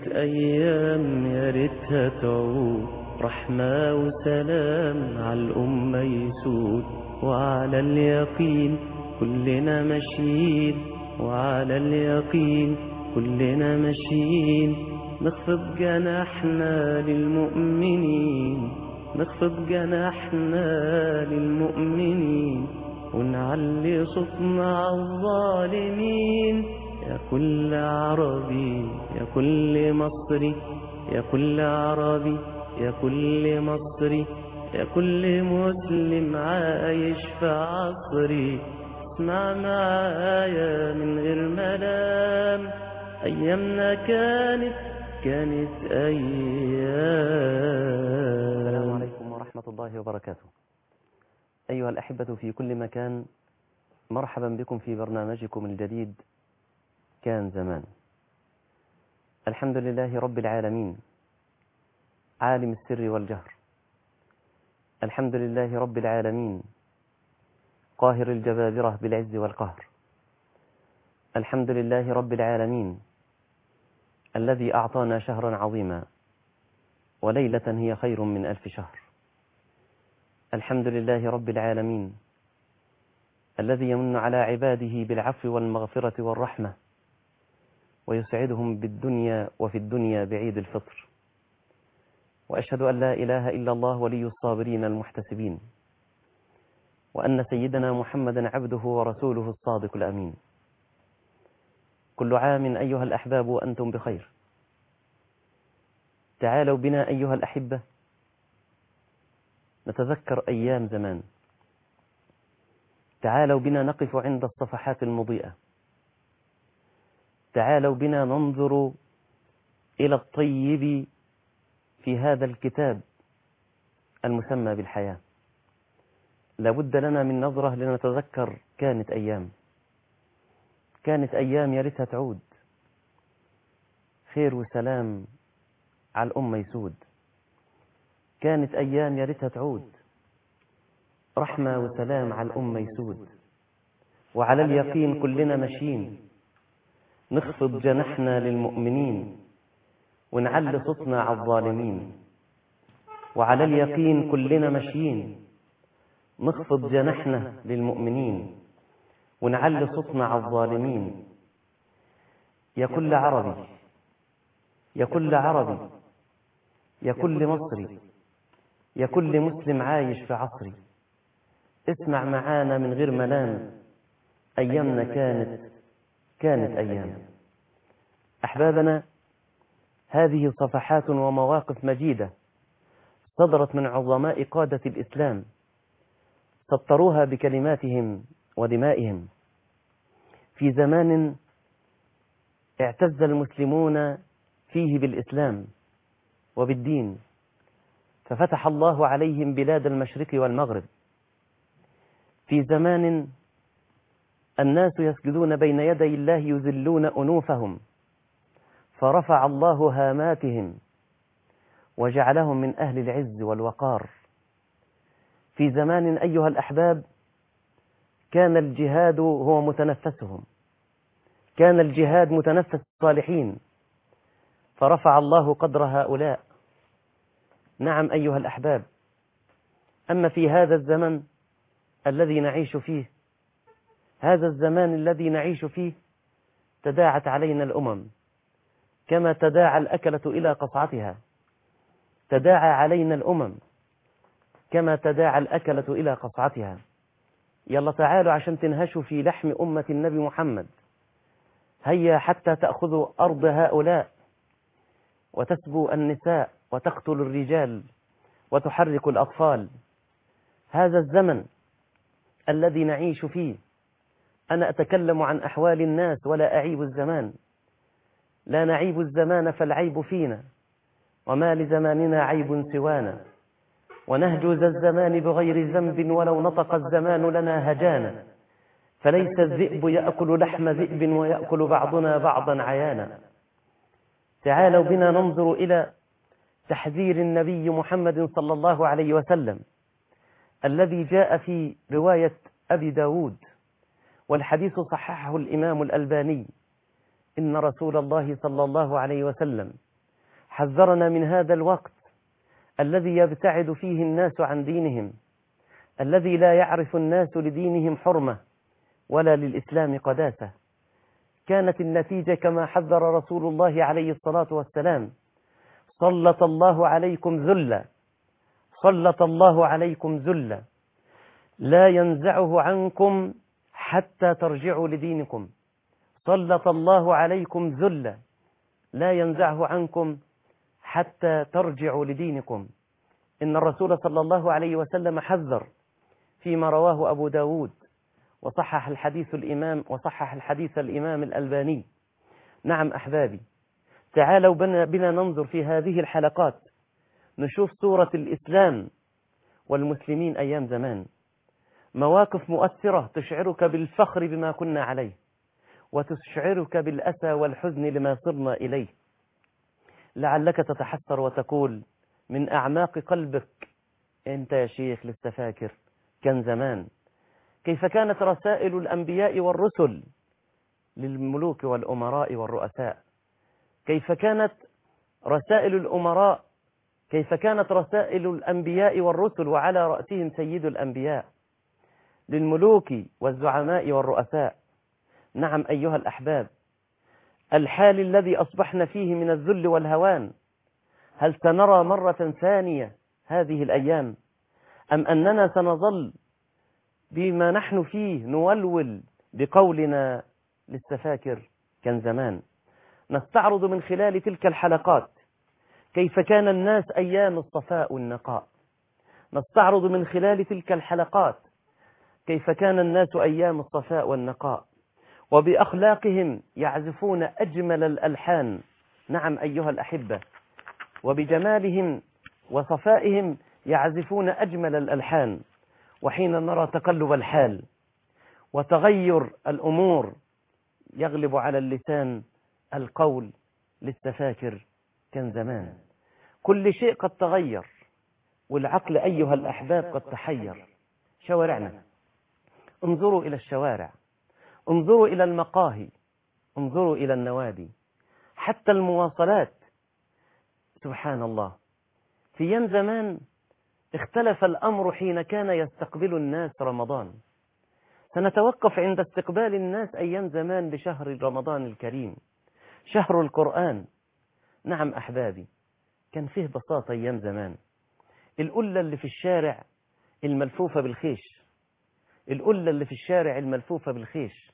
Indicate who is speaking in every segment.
Speaker 1: كانت أيام يا ريتها تعود رحمة وسلام على الأمة يسود وعلى اليقين كلنا ماشيين وعلى اليقين كلنا ماشيين نخفض جناحنا للمؤمنين نخفض جناحنا للمؤمنين ونعلي صوتنا على الظالمين يا كل عربي يا كل مصري يا كل عربي يا كل مصري يا كل مسلم عايش في عصري اسمع معايا من غير ملام أيامنا كانت كانت
Speaker 2: السلام
Speaker 1: أيام
Speaker 2: عليكم ورحمة الله وبركاته أيها الأحبة في كل مكان مرحبا بكم في برنامجكم الجديد كان زمان الحمد لله رب العالمين عالم السر والجهر الحمد لله رب العالمين قاهر الجبابرة بالعز والقهر الحمد لله رب العالمين الذي أعطانا شهرا عظيما وليلة هي خير من ألف شهر الحمد لله رب العالمين الذي يمن على عباده بالعفو والمغفرة والرحمة ويسعدهم بالدنيا وفي الدنيا بعيد الفطر وأشهد أن لا إله إلا الله ولي الصابرين المحتسبين وأن سيدنا محمدا عبده ورسوله الصادق الأمين كل عام أيها الأحباب وأنتم بخير تعالوا بنا أيها الأحبة نتذكر أيام زمان تعالوا بنا نقف عند الصفحات المضيئة تعالوا بنا ننظر إلى الطيب في هذا الكتاب المسمى بالحياة لابد لنا من نظرة لنتذكر كانت أيام كانت أيام يا ريتها تعود خير وسلام على الأمة يسود كانت أيام يا ريتها تعود رحمة وسلام على الأمة يسود وعلى اليقين كلنا ماشيين نخفض جناحنا للمؤمنين ونعلي صوتنا على الظالمين وعلى اليقين كلنا ماشيين نخفض جناحنا للمؤمنين ونعلي صوتنا على الظالمين يا كل عربي يا كل عربي يا كل مصري يا كل مسلم عايش في عصري اسمع معانا من غير ملام أيامنا كانت كانت أيام أحبابنا هذه صفحات ومواقف مجيدة صدرت من عظماء قادة الإسلام سطروها بكلماتهم ودمائهم في زمان اعتز المسلمون فيه بالإسلام وبالدين ففتح الله عليهم بلاد المشرق والمغرب في زمان الناس يسجدون بين يدي الله يذلون أنوفهم فرفع الله هاماتهم وجعلهم من أهل العز والوقار في زمان أيها الأحباب كان الجهاد هو متنفسهم كان الجهاد متنفس الصالحين فرفع الله قدر هؤلاء نعم أيها الأحباب أما في هذا الزمن الذي نعيش فيه هذا الزمان الذي نعيش فيه تداعت علينا الأمم كما تداعى الأكلة إلى قصعتها تداعى علينا الأمم كما تداعى الأكلة إلى قصعتها يلا تعالوا عشان تنهشوا في لحم أمة النبي محمد هيا حتى تأخذوا أرض هؤلاء وتسبوا النساء وتقتل الرجال وتحرك الأطفال هذا الزمن الذي نعيش فيه أنا أتكلم عن أحوال الناس ولا أعيب الزمان لا نعيب الزمان فالعيب فينا وما لزماننا عيب سوانا ونهجز الزمان بغير ذنب ولو نطق الزمان لنا هجانا فليس الذئب يأكل لحم ذئب ويأكل بعضنا بعضا عيانا تعالوا بنا ننظر إلى تحذير النبي محمد صلى الله عليه وسلم الذي جاء في رواية أبي داود والحديث صححه الإمام الألباني إن رسول الله صلى الله عليه وسلم حذرنا من هذا الوقت الذي يبتعد فيه الناس عن دينهم الذي لا يعرف الناس لدينهم حرمة ولا للإسلام قداسة كانت النتيجة كما حذر رسول الله عليه الصلاة والسلام سلط الله عليكم ذلا سلط الله عليكم ذلا لا ينزعه عنكم حتى ترجعوا لدينكم سلط الله عليكم ذلا لا ينزعه عنكم حتى ترجعوا لدينكم إن الرسول صلى الله عليه وسلم حذر فيما رواه أبو داود وصحح الحديث الإمام وصحح الحديث الإمام الألباني نعم أحبابي تعالوا بنا, بنا ننظر في هذه الحلقات نشوف صورة الإسلام والمسلمين أيام زمان مواقف مؤثرة تشعرك بالفخر بما كنا عليه وتشعرك بالأسى والحزن لما صرنا إليه لعلك تتحسر وتقول من أعماق قلبك أنت يا شيخ لسه فاكر كان زمان كيف كانت رسائل الأنبياء والرسل للملوك والأمراء والرؤساء كيف كانت رسائل الأمراء كيف كانت رسائل الأنبياء والرسل وعلى رأسهم سيد الأنبياء للملوك والزعماء والرؤساء نعم أيها الأحباب الحال الذي أصبحنا فيه من الذل والهوان هل سنرى مرة ثانية هذه الأيام أم أننا سنظل بما نحن فيه نولول بقولنا للسفاكر كان زمان نستعرض من خلال تلك الحلقات كيف كان الناس أيام الصفاء والنقاء نستعرض من خلال تلك الحلقات كيف كان الناس أيام الصفاء والنقاء وبأخلاقهم يعزفون أجمل الألحان نعم أيها الأحبة وبجمالهم وصفائهم يعزفون أجمل الألحان وحين نرى تقلب الحال وتغير الأمور يغلب على اللسان القول للتفاكر كان زمان كل شيء قد تغير والعقل أيها الأحباب قد تحير شوارعنا انظروا إلى الشوارع انظروا إلى المقاهي انظروا إلى النوادي حتى المواصلات سبحان الله في يوم زمان اختلف الأمر حين كان يستقبل الناس رمضان سنتوقف عند استقبال الناس أيام زمان بشهر رمضان الكريم شهر القرآن نعم أحبابي كان فيه بساطة أيام زمان القلة اللي في الشارع الملفوفة بالخيش القلة اللي في الشارع الملفوفة بالخيش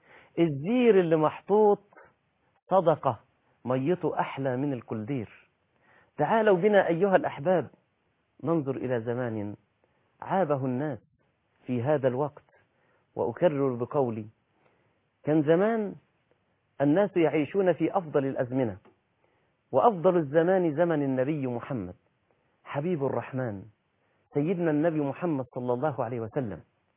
Speaker 2: الزير اللي محطوط صدقة ميته أحلى من الكلدير تعالوا بنا أيها الأحباب ننظر إلى زمان عابه الناس في هذا الوقت وأكرر بقولي كان زمان الناس يعيشون في أفضل الأزمنة وأفضل الزمان زمن النبي محمد حبيب الرحمن سيدنا النبي محمد صلى الله عليه وسلم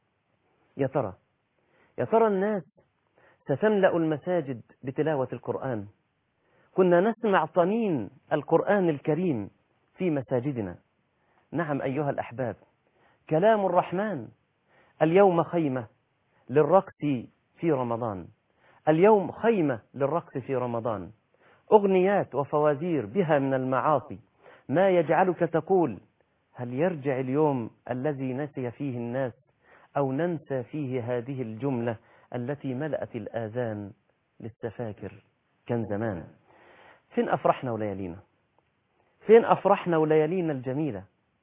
Speaker 2: يا ترى يا ترى الناس ستملأ المساجد بتلاوة القرآن كنا نسمع طنين القرآن الكريم في مساجدنا نعم أيها الأحباب كلام الرحمن اليوم خيمة للرقص في رمضان اليوم خيمة للرقص في رمضان أغنيات وفوازير بها من المعاصي ما يجعلك تقول هل يرجع اليوم الذي نسي فيه الناس أو ننسى فيه هذه الجملة التي ملأت الآذان للتفاكر كان زمان فين أفرحنا وليالينا فين أفرحنا وليالينا الجميلة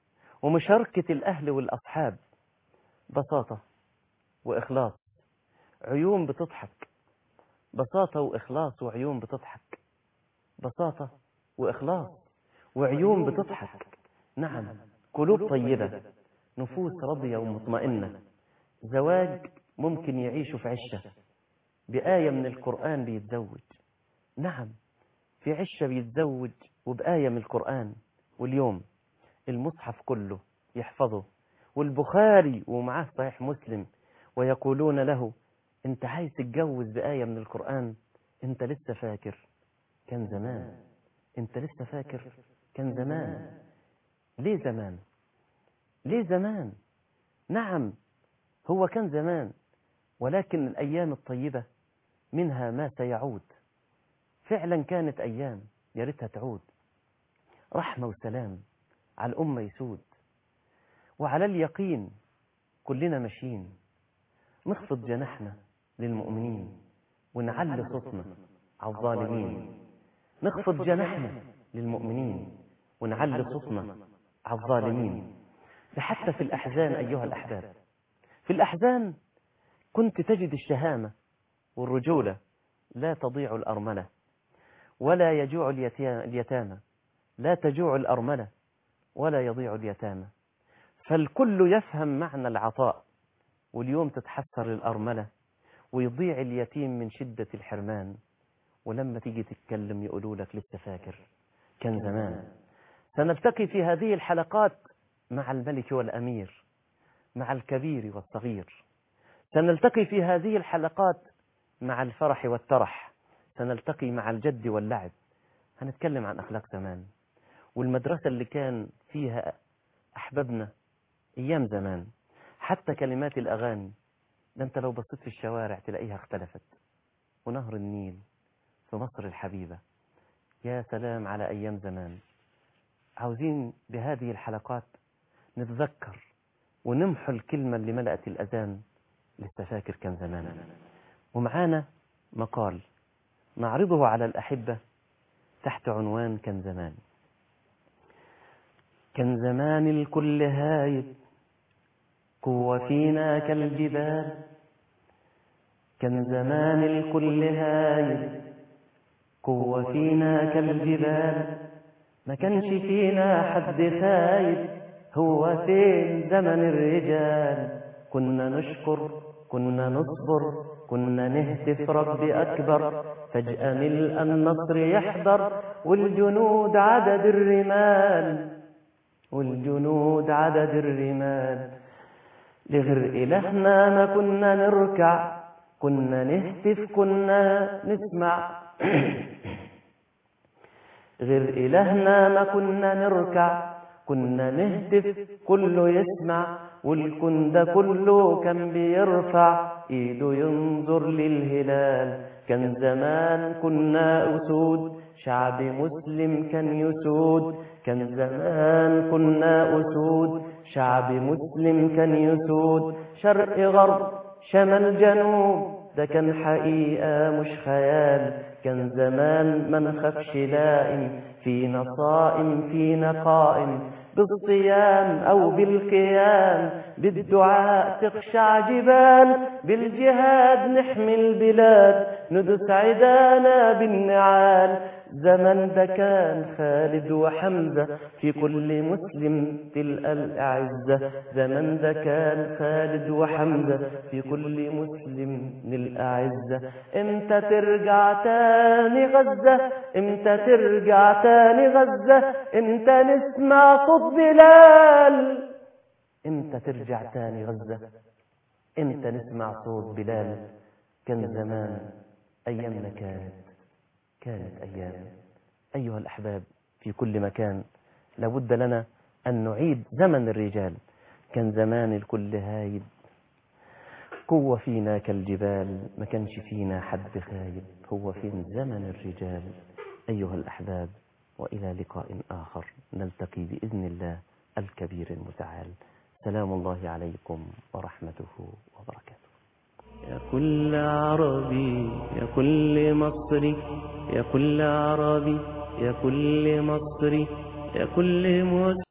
Speaker 2: ومشاركة الأهل والأصحاب بساطة وإخلاص عيون بتضحك بساطة وإخلاص وعيون بتضحك بساطة وإخلاص وعيون بتضحك نعم قلوب طيبة نفوس راضية ومطمئنة زواج ممكن يعيشوا في عشة بآية من القرآن بيتزوج نعم في عشة بيتزوج وبآية من القرآن واليوم المصحف كله يحفظه والبخاري ومعاه صحيح مسلم ويقولون له انت عايز تتجوز بآية من القرآن انت لسه فاكر كان زمان انت لسه فاكر كان زمان ليه زمان ليه زمان نعم هو كان زمان ولكن الأيام الطيبة منها ما سيعود فعلا كانت أيام يا ريتها تعود رحمة وسلام على الأمة يسود وعلى اليقين كلنا ماشيين نخفض جناحنا للمؤمنين ونعلي صوتنا على الظالمين نخفض جناحنا للمؤمنين ونعلي صوتنا على الظالمين ده حتى في الأحزان أيها الأحباب في الأحزان كنت تجد الشهامة والرجولة لا تضيع الأرملة ولا يجوع اليتامى لا تجوع الأرملة ولا يضيع اليتامى فالكل يفهم معنى العطاء واليوم تتحسر الأرملة ويضيع اليتيم من شدة الحرمان ولما تيجي تتكلم يقولوا لك لسه فاكر كان زمان سنلتقي في هذه الحلقات مع الملك والأمير مع الكبير والصغير سنلتقي في هذه الحلقات مع الفرح والترح سنلتقي مع الجد واللعب هنتكلم عن أخلاق زمان والمدرسة اللي كان فيها أحبابنا أيام زمان حتى كلمات الأغاني ده أنت لو بصيت في الشوارع تلاقيها اختلفت ونهر النيل في مصر الحبيبة يا سلام على أيام زمان عاوزين بهذه الحلقات نتذكر ونمحو الكلمة اللي ملأت الأذان لسه فاكر كان زمان ومعانا مقال نعرضه على الأحبة تحت عنوان كان زمان كان زمان الكل هايب قوة فينا كالجبال كان زمان الكل هايب قوة فينا كالجبال ما كانش فينا حد خايب هو فين زمن الرجال كنا نشكر كنا نصبر كنا نهتف ربي أكبر فجأة ملء النصر يحضر والجنود عدد الرمال والجنود عدد الرمال لغير إلهنا ما كنا نركع كنا نهتف كنا نسمع غير إلهنا ما كنا نركع كنا نهتف كله يسمع والكون ده كله كان بيرفع ايده ينظر للهلال كان زمان كنا أسود شعب مسلم كان يسود كان زمان كنا أسود شعب مسلم كان يسود شرق غرب شمال جنوب ده كان حقيقة مش خيال كان زمان ما نخافش لائم فينا صائم فينا قائم بالصيام أو بالقيام بالدعاء تخشع جبال بالجهاد نحمي البلاد ندس عدانا بالنعال زمن ده كان خالد وحمزة في كل مسلم تلقى الأعزة زمن ده كان خالد وحمزة في كل مسلم نلقى عزة امتى ترجع تاني غزة امتى ترجع تاني غزة امتى نسمع صوت بلال امتى ترجع تاني غزة امتى نسمع صوت بلال كان زمان ايامنا كانت كانت ايام ايها الاحباب في كل مكان لابد لنا ان نعيد زمن الرجال كان زمان الكل هايب قوة فينا كالجبال ما كانش فينا حد خايب هو فين زمن الرجال أيها الأحباب وإلى لقاء آخر نلتقي بإذن الله الكبير المتعال سلام الله عليكم ورحمته وبركاته
Speaker 1: يا كل عربي يا كل مصري يا كل عربي يا كل مصري يا كل مسلم